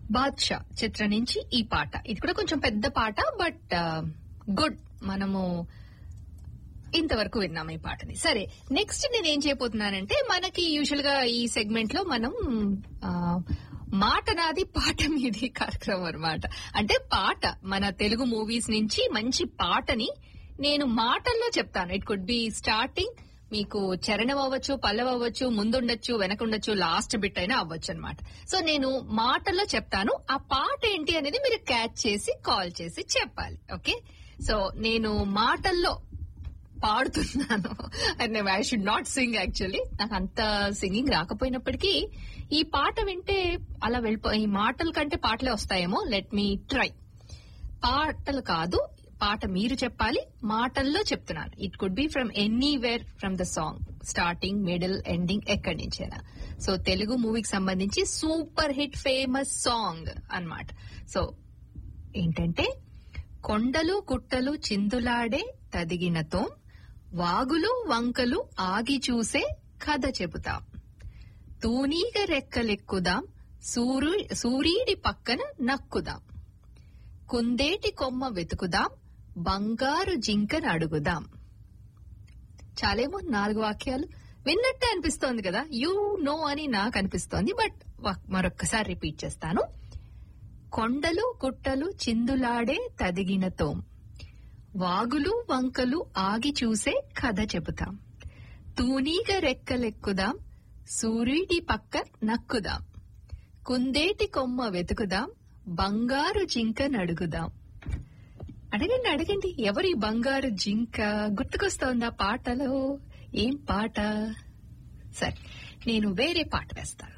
బాద్షా చిత్రం నుంచి ఈ పాట ఇది కూడా కొంచెం పెద్ద పాట బట్ గుడ్ మనము ఇంతవరకు విన్నాం ఈ పాటని సరే నెక్స్ట్ నేను ఏం చేయబోతున్నానంటే మనకి యూజువల్ గా ఈ సెగ్మెంట్ లో మనం ఆ, మాట నాది పాట మీది కార్యక్రమం అన్నమాట అంటే పాట మన తెలుగు మూవీస్ నుంచి మంచి పాటని నేను మాటల్లో చెప్తాను ఇట్ కుడ్ బి స్టార్టింగ్ మీకు చరణం అవ్వచ్చు పల్లవి అవ్వచ్చు ముందుండొచ్చు వెనకుండొచ్చు లాస్ట్ బిట్ అయినా అవ్వచ్చు అనమాట సో నేను మాటల్లో చెప్తాను ఆ పాట ఏంటి అనేది మీరు క్యాచ్ చేసి కాల్ చేసి చెప్పాలి ఓకే సో నేను మాటల్లో పాడుతున్నాను and I should not sing actually నాకు అంత సింగింగ్ రాకపోయినప్పటికీ ఈ పాట వింటే అలా వెళ్ళిపో ఈ మాటల కంటే పాటలే వస్తాయేమో లెట్ మీ ట్రై పాటలు కాదు పాట మీరు చెప్పాలి మాటల్లో చెప్తున్నాను it could be from anywhere from the song starting middle ending ఎక్కడి నుంచైనా సో తెలుగు మూవీకి సంబంధించి సూపర్ హిట్ ఫేమస్ సాంగ్ అన్నమాట సో ఏంటంటే కొండలు గుట్టలు చిందులాడే తదిగినతో వాగులు వంకలు ఆగి చూసే కథ చెబుతాం తూనీగ రెక్కలెక్కుదాం సూరు సూర్యుడి పక్కన నక్కుదాం కుందేటి కొమ్మ వెతుకుదాం బంగారు జింకను అడుగుదాం చాలేమో నాలుగు వాక్యాలు విన్నట్టే అనిపిస్తోంది కదా యూ నో అని నాకు అనిపిస్తోంది బట్ మరొక్కసారి రిపీట్ చేస్తాను కొండలు గుట్టలు చిందులాడే తదిగిన తోం వాగులు వంకలు ఆగి చూసే కథ చెబుతాం తూనీగ రెక్కలెక్కుదాం సూర్యుడి పక్క నక్కుదాం కుందేటి కొమ్మ వెతుకుదాం బంగారు జింక నడుగుదాం అడగండి అడగండి ఎవరి బంగారు జింక గుర్తుకొస్తోందా పాటలో ఏం పాట సరే నేను వేరే పాట వేస్తాను